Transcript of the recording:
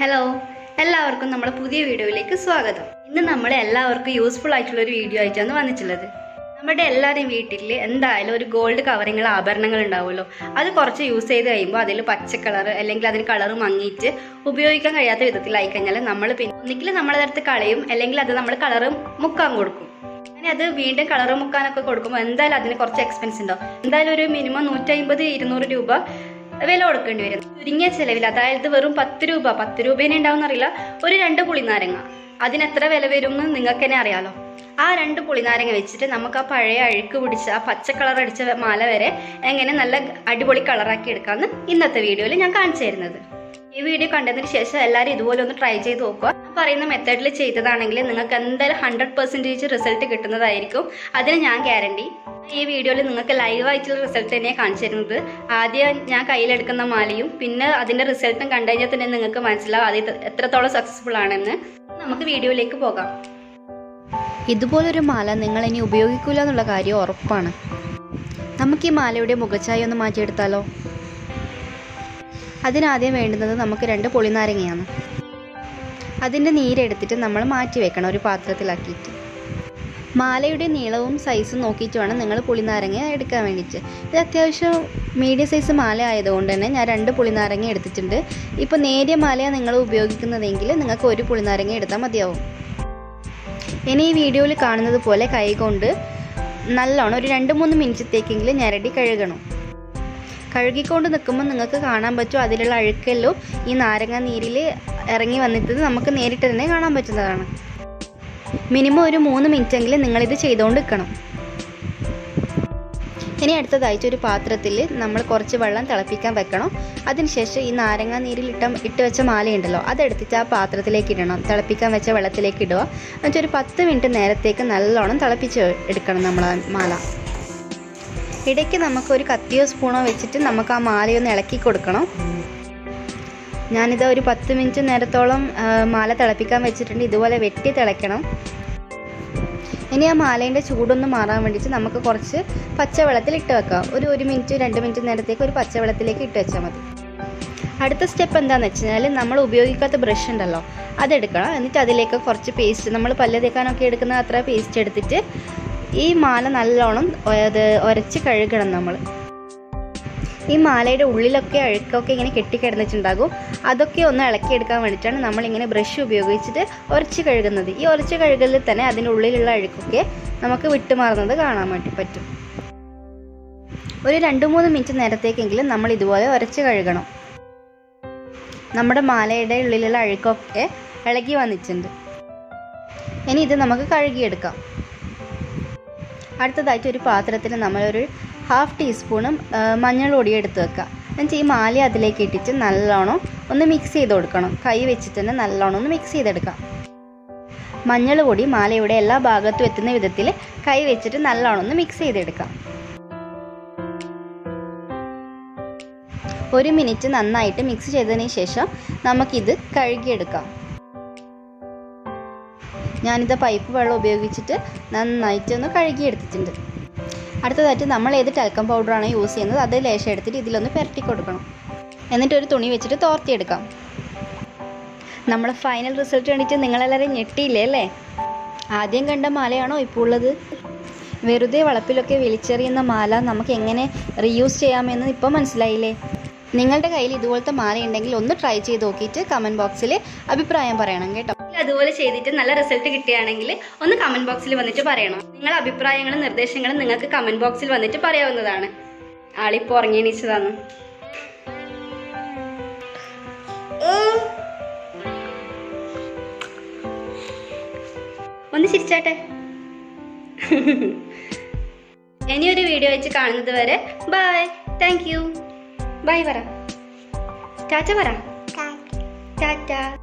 hello എല്ലാവർക്കും നമ്മുടെ പുതിയ വീഡിയോയിലേക്ക് സ്വാഗതം ഇന്ന് നമ്മൾ എല്ലാവർക്കും യൂസ്ഫുൾ ആയിട്ടുള്ള ഒരു വീഡിയോ ആയിട്ടാണ് വന്നിട്ടുള്ളത് നമ്മുടെ എല്ലാവരുടെയും വീട്ടിൽ എന്തായാലും ഒരു ഗോൾഡ് കവറിങ്ങൾ ആഭരണങ്ങൾ ഉണ്ടാവുമല്ലോ അത് കുറച്ച് യൂസ് ചെയ്ത് കഴിയുമ്പോൾ അതിൽ പച്ച കളർ അല്ലെങ്കിൽ അതിന് കളർ മങ്ങിയിട്ട് ഉപയോഗിക്കാൻ കഴിയാത്ത വിധത്തിലായി കഴിഞ്ഞാൽ നമ്മൾ പിന്നെ ഒന്നിക്കിൽ നമ്മളതെടുത്ത് കളയും അല്ലെങ്കിൽ അത് നമ്മൾ കളറ് മുക്കാൻ കൊടുക്കും അങ്ങനെ അത് വീണ്ടും കളർ മുക്കാനൊക്കെ കൊടുക്കുമ്പോൾ എന്തായാലും അതിന് കുറച്ച് എക്സ്പെൻസ് ഉണ്ടാവും എന്തായാലും ഒരു മിനിമം നൂറ്റമ്പത് ഇരുന്നൂറ് രൂപ വില കൊടുക്കേണ്ടി വരും ചുരുങ്ങിയ ചെലവിൽ അതായത് വെറും പത്ത് രൂപ പത്ത് രൂപേനെ ഉണ്ടാവും അറിയില്ല ഒരു രണ്ട് പുളിനാരങ്ങ അതിന് എത്ര വില വരും എന്ന് നിങ്ങൾക്ക് തന്നെ അറിയാലോ ആ രണ്ട് പുളിനാരങ്ങ വെച്ചിട്ട് നമുക്ക് ആ പഴയ അഴുക്ക് പിടിച്ച ആ പച്ച കളർ അടിച്ച മാല വരെ എങ്ങനെ നല്ല അടിപൊളി കളറാക്കി എടുക്കാമെന്ന് ഇന്നത്തെ വീഡിയോയിൽ ഞാൻ കാണിച്ചു തരുന്നത് ഈ വീഡിയോ കണ്ടതിന് ശേഷം എല്ലാവരും ഇതുപോലെ ഒന്ന് ട്രൈ ചെയ്ത് നോക്കുക ഞാൻ പറയുന്ന മെത്തേഡിൽ ചെയ്തതാണെങ്കിൽ നിങ്ങൾക്ക് എന്തായാലും ഹൺഡ്രഡ് പെർസെൻറ്റേജ് റിസൾട്ട് കിട്ടുന്നതായിരിക്കും അതിന് ഞാൻ ഗ്യാരണ്ടി ഈ വീഡിയോയിൽ നിങ്ങൾക്ക് ലൈവ് ആയിട്ടുള്ള റിസൾട്ട് തന്നെയാണ് കാണിച്ചു തരുന്നത് ആദ്യം ഞാൻ കയ്യിലെടുക്കുന്ന മാലയും പിന്നെ അതിന്റെ റിസൾട്ടും കണ്ടു കഴിഞ്ഞാൽ തന്നെ നിങ്ങൾക്ക് മനസ്സിലാവും അത് ഇത് എത്രത്തോളം സക്സസ്ഫുൾ ആണെന്ന് നമുക്ക് വീഡിയോയിലേക്ക് പോകാം ഇതുപോലൊരു മാല നിങ്ങൾ ഇനി ഉപയോഗിക്കില്ല എന്നുള്ള കാര്യം ഉറപ്പാണ് നമുക്ക് ഈ മാലയുടെ മുഖച്ചായ ഒന്ന് മാറ്റിയെടുത്താലോ അതിനാദ്യം വേണ്ടുന്നത് നമുക്ക് രണ്ട് പുളിനാരങ്ങയാണ് അതിൻ്റെ നീരെടുത്തിട്ട് നമ്മൾ മാറ്റി വെക്കണം ഒരു പാത്രത്തിലാക്കിയിട്ട് മാലയുടെ നീളവും സൈസും നോക്കിയിട്ട് വേണം നിങ്ങൾ പുളിനാരങ്ങ എടുക്കാൻ വേണ്ടിയിട്ട് ഇത് അത്യാവശ്യം മീഡിയം സൈസ് മാല ആയതുകൊണ്ട് തന്നെ ഞാൻ രണ്ട് പുളിനാരങ്ങ എടുത്തിട്ടുണ്ട് ഇപ്പോൾ നേരിയ മാലയാണ് നിങ്ങൾ ഉപയോഗിക്കുന്നതെങ്കിൽ നിങ്ങൾക്ക് ഒരു പുളിനാരങ്ങ എടുത്താൽ മതിയാവും ഇനി ഈ വീഡിയോയിൽ കാണുന്നത് പോലെ കൈകൊണ്ട് നല്ലോണം ഒരു രണ്ട് മൂന്ന് മിനിറ്റത്തേക്കെങ്കിലും ഞരടി കഴുകണം കഴുകിക്കൊണ്ട് നിൽക്കുമ്പോൾ നിങ്ങൾക്ക് കാണാൻ പറ്റും അതിലുള്ള അഴുക്കെല്ലാം ഈ നാരങ്ങ നീരിൽ ഇറങ്ങി വന്നിട്ട് നമുക്ക് നേരിട്ട് തന്നെ കാണാൻ പറ്റുന്നതാണ് മിനിമം ഒരു മൂന്ന് മിനിറ്റെങ്കിലും നിങ്ങളിത് ചെയ്തുകൊണ്ട് നിൽക്കണം ഇനി അടുത്തതായിട്ട് ഒരു പാത്രത്തിൽ നമ്മൾ കുറച്ച് വെള്ളം തിളപ്പിക്കാൻ വെക്കണം അതിനുശേഷം ഈ നാരങ്ങ നീരിൽ ഇട്ട ഇട്ട് വെച്ച മാലയുണ്ടല്ലോ അതെടുത്തിട്ട് ആ പാത്രത്തിലേക്ക് ഇടണം തിളപ്പിക്കാൻ വെച്ച വെള്ളത്തിലേക്ക് ഇടുക എന്നിട്ട് ഒരു പത്ത് മിനിറ്റ് നേരത്തേക്ക് നല്ലോണം തിളപ്പിച്ച് എടുക്കണം നമ്മൾ ആ മാല ഇടയ്ക്ക് നമുക്ക് ഒരു കത്തിയോ സ്പൂണോ വെച്ചിട്ട് നമുക്ക് ആ മാലയൊന്ന് ഇളക്കി കൊടുക്കണം ഞാനിത് ഒരു പത്ത് മിനിറ്റ് നേരത്തോളം ആ, മാല തിളപ്പിക്കാൻ വെച്ചിട്ടുണ്ട് ഇതുപോലെ വെട്ടി തിളയ്ക്കണം ഇനി ആ മാലേൻ്റെ ചൂടൊന്ന് മാറാൻ വേണ്ടിയിട്ട് നമുക്ക് കുറച്ച് പച്ചവെള്ളത്തിൽ ഇട്ട് വെക്കാം ഒരു ഒരു മിനിറ്റ് രണ്ട് മിനിറ്റ് നേരത്തേക്ക് ഒരു പച്ചവെള്ളത്തിലേക്ക് ഇട്ട് വെച്ചാൽ മതി അടുത്ത സ്റ്റെപ്പ് എന്താണെന്ന് വെച്ച് കഴിഞ്ഞാൽ നമ്മൾ ഉപയോഗിക്കാത്ത ബ്രഷ് ഉണ്ടല്ലോ അതെടുക്കണം എന്നിട്ട് അതിലേക്ക് കുറച്ച് പേസ്റ്റ് നമ്മൾ പല്ല് തേക്കാനൊക്കെ എടുക്കുന്ന അത്ര പേസ്റ്റ് എടുത്തിട്ട് ഈ മാല നല്ലോണം അത് ഉരച്ച് കഴുകണം നമ്മൾ ഈ മാലയുടെ ഉള്ളിലൊക്കെ അഴുക്കൊക്കെ ഇങ്ങനെ കെട്ടിക്കിടന്നിട്ടുണ്ടാകും അതൊക്കെ ഒന്ന് ഇളക്കിയെടുക്കാൻ വേണ്ടിയിട്ടാണ് നമ്മളിങ്ങനെ ബ്രഷ് ഉപയോഗിച്ചിട്ട് ഉരച്ച് കഴുകുന്നത് ഈ ഉരച്ച് കഴുകലിൽ തന്നെ അതിൻ്റെ ഉള്ളിലുള്ള അഴുക്കൊക്കെ നമുക്ക് വിട്ടുമാറുന്നത് കാണാൻ വേണ്ടി പറ്റും ഒരു രണ്ട് മൂന്ന് മിനിറ്റ് നേരത്തേക്കെങ്കിലും നമ്മൾ ഇതുപോലെ ഉരച്ച് കഴുകണം നമ്മുടെ മാലയുടെ ഉള്ളിലുള്ള അഴുക്കൊക്കെ ഇളകി വന്നിട്ടുണ്ട് ഇനി ഇത് നമുക്ക് കഴുകിയെടുക്കാം അടുത്തതായിട്ട് ഒരു പാത്രത്തിൽ നമ്മളൊരു ഹാഫ് ടീസ്പൂണും മഞ്ഞൾ പൊടി എടുത്ത് വെക്കുക എന്നിട്ട് ഈ മാല അതിലേക്ക് ഇട്ടിട്ട് നല്ലോണം ഒന്ന് മിക്സ് ചെയ്ത് കൊടുക്കണം കൈ വെച്ചിട്ട് തന്നെ നല്ലോണം ഒന്ന് മിക്സ് ചെയ്തെടുക്കാം മഞ്ഞൾ പൊടി മാലയുടെ എല്ലാ ഭാഗത്തും എത്തുന്ന വിധത്തിൽ കൈ വെച്ചിട്ട് നല്ലോണം ഒന്ന് മിക്സ് ചെയ്തെടുക്കാം ഒരു മിനിറ്റ് നന്നായിട്ട് മിക്സ് ചെയ്തതിന് ശേഷം നമുക്കിത് കഴുകിയെടുക്കാം ഞാനിത് പൈപ്പ് വെള്ളം ഉപയോഗിച്ചിട്ട് നന്നായിട്ട് ഒന്ന് കഴുകിയെടുത്തിട്ടുണ്ട് അടുത്തതായിട്ട് നമ്മൾ ഏത് ടെൽക്കം പൗഡറാണ് യൂസ് ചെയ്യുന്നത് അത് ലേശം എടുത്തിട്ട് ഇതിലൊന്ന് പുരട്ടി കൊടുക്കണം എന്നിട്ട് ഒരു തുണി വെച്ചിട്ട് തോർത്തിയെടുക്കാം നമ്മൾ ഫൈനൽ റിസൾട്ട് കണ്ടിട്ട് നിങ്ങളെല്ലാവരും ഞെട്ടിയില്ലേ അല്ലേ ആദ്യം കണ്ട മാലയാണോ ഇപ്പോൾ ഉള്ളത് വെറുതെ വളപ്പിലൊക്കെ വലിച്ചെറിയുന്ന മാല നമുക്ക് എങ്ങനെ റീയൂസ് ചെയ്യാമെന്ന് ഇപ്പോൾ മനസ്സിലായില്ലേ നിങ്ങളുടെ കയ്യിൽ ഇതുപോലത്തെ മാല ഉണ്ടെങ്കിൽ ഒന്ന് ട്രൈ ചെയ്ത് നോക്കിയിട്ട് കമൻറ്റ് ബോക്സിൽ അഭിപ്രായം പറയണം കേട്ടോ അതുപോലെ ചെയ്തിട്ട് നല്ല റിസൾട്ട് കിട്ടുകയാണെങ്കിൽ ഒന്ന് കമന്റ് ബോക്സിൽ വന്നിട്ട് പറയണം നിങ്ങളുടെ അഭിപ്രായങ്ങളും നിർദ്ദേശങ്ങളും നിങ്ങൾക്ക് കമന്റ് ബോക്സിൽ വന്നിട്ട് പറയാവുന്നതാണ് ആളിപ്പോ ഉറങ്ങി എണീച്ചതാണ് ഒന്ന് ചിരിച്ചാട്ടെ ഇനിയൊരു വീഡിയോ വെച്ച് കാണുന്നത് വരെ ബൈ താങ്ക് യു ബൈ പറ ടാറ്റ പറ ടാറ്റ